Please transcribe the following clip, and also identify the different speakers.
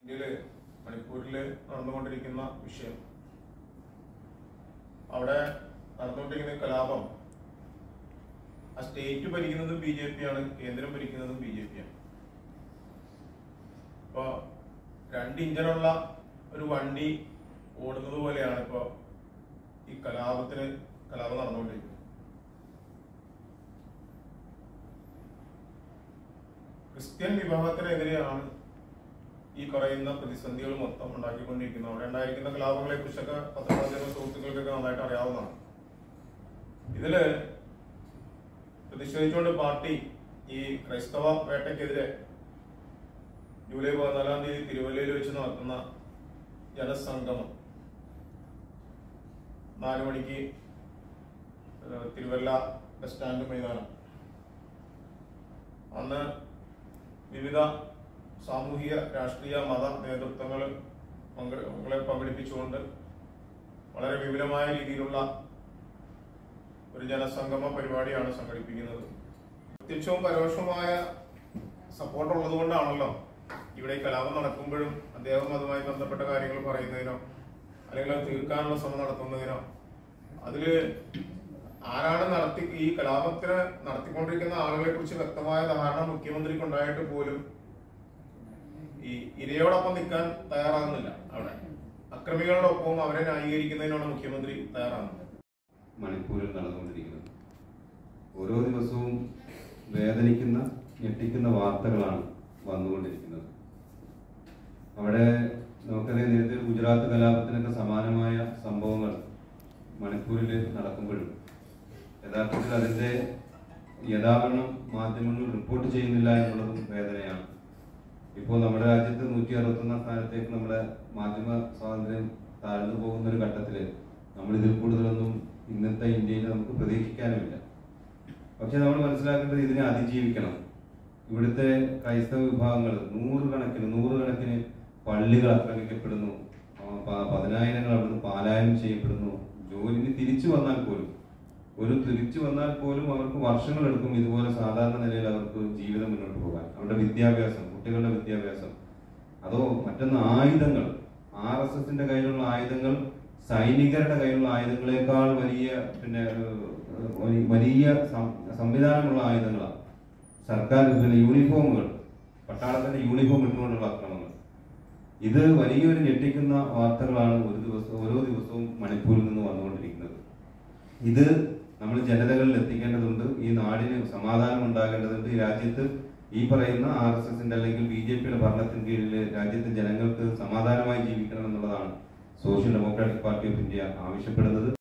Speaker 1: ഇതില് മണിപ്പൂരില് നടന്നുകൊണ്ടിരിക്കുന്ന വിഷയം അവിടെ നടന്നുകൊണ്ടിരിക്കുന്ന ഈ കലാപം ആ സ്റ്റേറ്റ് ഭരിക്കുന്നതും ബി ജെ പി ആണ് കേന്ദ്രം ഭരിക്കുന്നതും ബി ജെ പി ആണ് ഇപ്പൊ രണ്ട് ഇഞ്ചിനുള്ള ഒരു വണ്ടി ഓടുന്നത് പോലെയാണ് ഇപ്പൊ ഈ കലാപത്തിന് കലാപം നടന്നുകൊണ്ടിരിക്കുന്നത് ക്രിസ്ത്യൻ വിഭാഗത്തിനെതിരെയാണ് ഈ പറയുന്ന പ്രതിസന്ധികൾ മൊത്തം ഉണ്ടാക്കിക്കൊണ്ടിരിക്കുന്നത് അവിടെ ഉണ്ടായിരിക്കുന്ന കലാപങ്ങളെ കുറിച്ചൊക്കെ പത്രമാധ്യമ സുഹൃത്തുക്കൾക്കൊക്കെ നന്നായിട്ട് അറിയാവുന്നതാണ് ഇതില് പ്രതിഷേധിച്ചുകൊണ്ട് പാർട്ടി ഈ ക്രൈസ്തവ വേട്ടയ്ക്കെതിരെ ജൂലൈ പതിനാലാം തീയതി തിരുവല്ലയിൽ വെച്ച് നടത്തുന്ന ജനസംഗമം നാലു മണിക്ക് ഏഹ്, തിരുവല്ല ബസ് സ്റ്റാൻഡ് മൈതാനം അന്ന് വിവിധ സാമൂഹിക രാഷ്ട്രീയ മത നേതൃത്വങ്ങൾ പങ്കെ പങ്കെടുപ്പിച്ചുകൊണ്ട് വളരെ വിപുലമായ രീതിയിലുള്ള ഒരു ജനസംഗമ പരിപാടിയാണ് സംഘടിപ്പിക്കുന്നത് പ്രത്യക്ഷവും പരോക്ഷവുമായ സപ്പോർട്ട് ഉള്ളത് കൊണ്ടാണല്ലോ ഇവിടെ ഈ കലാപം നടക്കുമ്പോഴും അദ്ദേഹം അതുമായി ബന്ധപ്പെട്ട കാര്യങ്ങൾ പറയുന്നതിനോ അല്ലെങ്കിൽ അത് തീർക്കാനുള്ള ശ്രമം നടത്തുന്നതിനോ അതില് ആരാണ് നടത്തി ഈ കലാപത്തിന് നടത്തിക്കൊണ്ടിരിക്കുന്ന ആളുകളെ കുറിച്ച് വ്യക്തമായ ധാരണ മുഖ്യമന്ത്രിക്ക് ഉണ്ടായിട്ട് പോലും ഈ ഇരയോടൊപ്പം നിൽക്കാൻ തയ്യാറാകുന്നില്ല അവിടെ അക്രമികളോടൊപ്പം അവരെ ന്യായീകരിക്കുന്നതിനാണ് മുഖ്യമന്ത്രി തയ്യാറാകുന്നത്
Speaker 2: മണിപ്പൂരിൽ നടന്നുകൊണ്ടിരിക്കുന്നത് ഓരോ ദിവസവും വേദനിക്കുന്ന ഞെട്ടിക്കുന്ന വാർത്തകളാണ് വന്നുകൊണ്ടിരിക്കുന്നത് അവിടെ നമുക്കറിയാം നേരത്തെ ഒരു ഗുജറാത്ത് കലാപത്തിനൊക്കെ സമാനമായ സംഭവങ്ങൾ മണിപ്പൂരിൽ നടക്കുമ്പോഴും യഥാർത്ഥത്തിൽ അതിന്റെ യഥാവണ്ണം മാധ്യമങ്ങൾ റിപ്പോർട്ട് ചെയ്യുന്നില്ല എന്നുള്ളതും വേദനയാണ് ഇപ്പോൾ നമ്മുടെ രാജ്യത്ത് നൂറ്റി അറുപത്തൊന്നാം സ്ഥാനത്തേക്ക് നമ്മുടെ മാധ്യമ സ്വാതന്ത്ര്യം താഴ്ന്നു പോകുന്ന ഒരു ഘട്ടത്തില് നമ്മൾ ഇതിൽ കൂടുതലൊന്നും ഇന്നത്തെ ഇന്ത്യയിൽ നമുക്ക് പ്രതീക്ഷിക്കാനുമില്ല പക്ഷെ നമ്മൾ മനസ്സിലാക്കേണ്ടത് ഇതിനെ അതിജീവിക്കണം ഇവിടുത്തെ ക്രൈസ്തവ വിഭാഗങ്ങൾ നൂറുകണക്കിന് നൂറുകണക്കിന് പള്ളികൾ ആക്രമിക്കപ്പെടുന്നു ആ, പ- പതിനായിരങ്ങൾ അവിടുന്ന് പാലായനം ചെയ്യപ്പെടുന്നു ജോലിന് തിരിച്ചു വന്നാൽ പോലും ഒരു തിരിച്ചു വന്നാൽ പോലും അവർക്ക് വർഷങ്ങളെടുക്കും ഇതുപോലെ സാധാരണ നിലയിൽ അവർക്ക് ജീവിതം മുന്നോട്ട് പോകാൻ അവരുടെ വിദ്യാഭ്യാസം കുട്ടികളുടെ വിദ്യാഭ്യാസം അതോ മറ്റൊന്ന് ആയുധങ്ങൾ ആർ എസ് എസിന്റെ കയ്യിലുള്ള ആയുധങ്ങൾ സൈനികരുടെ കയ്യിലുള്ള ആയുധങ്ങളെക്കാൾ വലിയ പിന്നെ ഏഹ്, വലി- വലിയ സം- സംവിധാനമുള്ള ആയുധങ്ങളാണ് സർക്കാർ പിന്നെ യൂണിഫോമുകൾ പട്ടാളത്തിന്റെ യൂണിഫോം ഇട്ടുകൊണ്ടുള്ള അക്രമങ്ങൾ ഇത് വലിയൊരു ഞെട്ടിക്കുന്ന വാർത്തകളാണ് ഒരു ദിവസം ഓരോ ദിവസവും മണിപ്പൂരിൽ നിന്ന് വന്നുകൊണ്ടിരിക്കുന്നത് ഇത് നമ്മൾ ജനതകളിൽ എത്തിക്കേണ്ടതുണ്ട് ഈ നാടിന് സമാധാനം ഉണ്ടാകേണ്ടതുണ്ട് ഈ രാജ്യത്ത് ഈ പറയുന്ന ആർ എസ് എസിന്റെ അല്ലെങ്കിൽ ബി ജെ പിയുടെ ഭരണത്തിന് കീഴിൽ രാജ്യത്തെ ജനങ്ങൾക്ക് സമാധാനമായി ജീവിക്കണം എന്നുള്ളതാണ് social democratic party of India ആവശ്യപ്പെടുന്നത്